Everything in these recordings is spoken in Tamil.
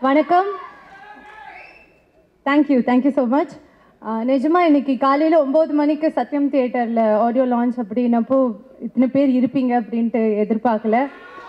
வணக்கம் தேங்க்யூ தேங்க்யூ ஸோ மச் நிஜமா இன்னைக்கு காலையில் ஒம்பது மணிக்கு சத்யம் தியேட்டரில் ஆடியோ லான்ச் அப்படின்னப்போ இத்தனை பேர் இருப்பீங்க அப்படின்ட்டு எதிர்பார்க்கல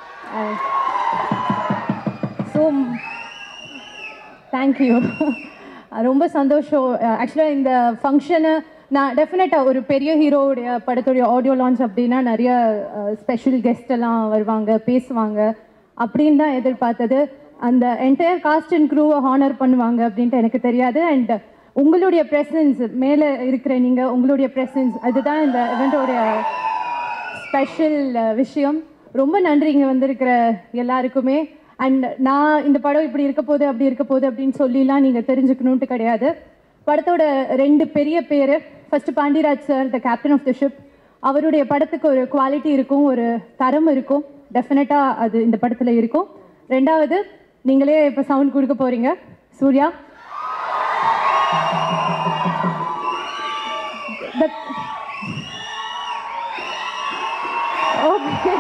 ஸோ தேங்க்யூ ரொம்ப சந்தோஷம் ஆக்சுவலாக இந்த ஃபங்க்ஷனை நான் டெஃபினட்டாக ஒரு பெரிய ஹீரோவுடைய படத்துடைய ஆடியோ லான்ச் அப்படின்னா நிறைய ஸ்பெஷல் கெஸ்ட் எல்லாம் வருவாங்க பேசுவாங்க அப்படின்னு தான் எதிர்பார்த்தது அந்த என்டையர் காஸ்ட் அண்ட் க்ரூவை ஹானர் பண்ணுவாங்க அப்படின்ட்டு எனக்கு தெரியாது அண்ட் உங்களுடைய ப்ரெசன்ஸ் மேலே இருக்கிற நீங்கள் உங்களுடைய ப்ரெசன்ஸ் அதுதான் இந்த இவெண்ட்டோடைய ஸ்பெஷல் விஷயம் ரொம்ப நன்றி இங்கே வந்திருக்கிற எல்லாருக்குமே அண்ட் நான் இந்த படம் இப்படி இருக்க போகுது அப்படி இருக்க போகுது அப்படின்னு சொல்லிலாம் நீங்கள் தெரிஞ்சுக்கணுன்ட்டு கிடையாது படத்தோட ரெண்டு பெரிய பேர் first Pandiyaraj sir the captain of the ship அவருடைய படத்துக்கு ஒரு குவாலிட்டி இருக்கும் ஒரு தரம் இருக்கும் டெஃபினட்டாக அது இந்த படத்தில் இருக்கும் ரெண்டாவது நீங்களே இப்போ சவுண்ட் கொடுக்க போகிறீங்க சூர்யா The- ஓகே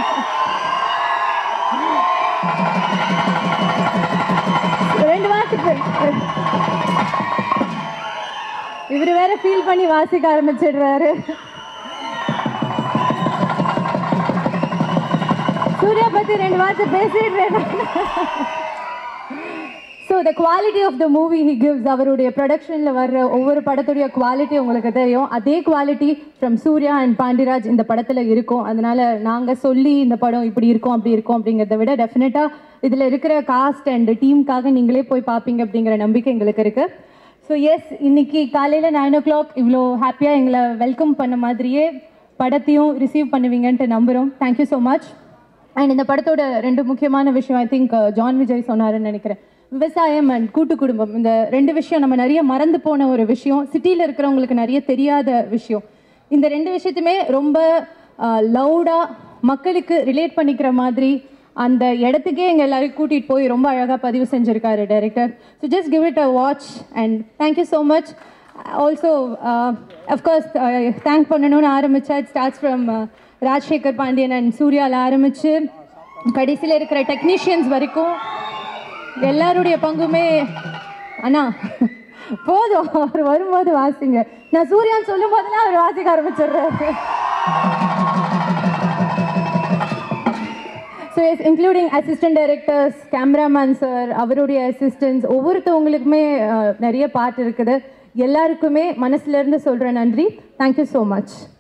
ரெண்டு வாரத்துக்கு இவர் வேற ஃபீல் பண்ணி வாசிக்க ஆரம்பிச்சிடுறாரு சூர்யா பத்தி ரெண்டு வார்த்தை பேசிடுறேன் so the quality of the movie he gives அவருடைய ப்ரொடக்ஷனில் வர்ற ஒவ்வொரு படத்துடைய குவாலிட்டி உங்களுக்கு தெரியும் அதே quality from Suriya and Pandiraj இந்த படத்தில் இருக்கும் அதனால நாங்கள் சொல்லி இந்த படம் இப்படி இருக்கும் அப்படி இருக்கும் அப்படிங்கிறத விட டெஃபினட்டாக இதில் இருக்கிற காஸ்ட் அண்ட் டீமுக்காக நீங்களே போய் பார்ப்பீங்க அப்படிங்கிற நம்பிக்கை எங்களுக்கு இருக்குது ஸோ எஸ் இன்னைக்கு காலையில் நைன் ஓ கிளாக் இவ்வளோ ஹாப்பியாக எங்களை வெல்கம் பண்ண மாதிரியே படத்தையும் ரிசீவ் பண்ணுவீங்கன்ட்டு நம்புகிறோம் தேங்க்யூ ஸோ மச் அண்ட் இந்த படத்தோட ரெண்டு முக்கியமான விஷயம் ஐ திங்க் ஜான் விஜய் சொன்னாருன்னு நினைக்கிறேன் விவசாயம் அண்ட் கூட்டு குடும்பம் இந்த ரெண்டு விஷயம் நம்ம நிறைய மறந்து போன ஒரு விஷயம் சிட்டியில் இருக்கிறவங்களுக்கு நிறைய தெரியாத விஷயம் இந்த ரெண்டு விஷயத்தையுமே ரொம்ப லவுடாக மக்களுக்கு ரிலேட் பண்ணிக்கிற மாதிரி அந்த இடத்துக்கே எங்கள் எல்லாரையும் கூட்டிகிட்டு போய் ரொம்ப அழகாக பதிவு செஞ்சுருக்காரு director so just give it a watch and thank you so much also of course thank பண்ணணும்னு ஆரம்பித்தா it starts from Rajasekar Pandian and சூர்யாவில் ஆரம்பித்து கடைசியில் இருக்கிற டெக்னீஷியன்ஸ் வரைக்கும் எல்லாருடைய பங்குமே அண்ணா போதும் அவர் வரும்போது வாசிங்க நான் சூர்யான்னு சொல்லும் போதெல்லாம் அவர் வாசிக்க ஆரம்பிச்சிடுறாரு so yes including assistant directors cameraman sir அவருடைய அசிஸ்டன்ஸ் ஒவ்வொருத்தவங்களுக்குமே அஹ், நிறைய பார்ட் இருக்குது எல்லாருக்குமே மனசுல இருந்து சொல்கிற நன்றி தேங்க்யூ ஸோ மச்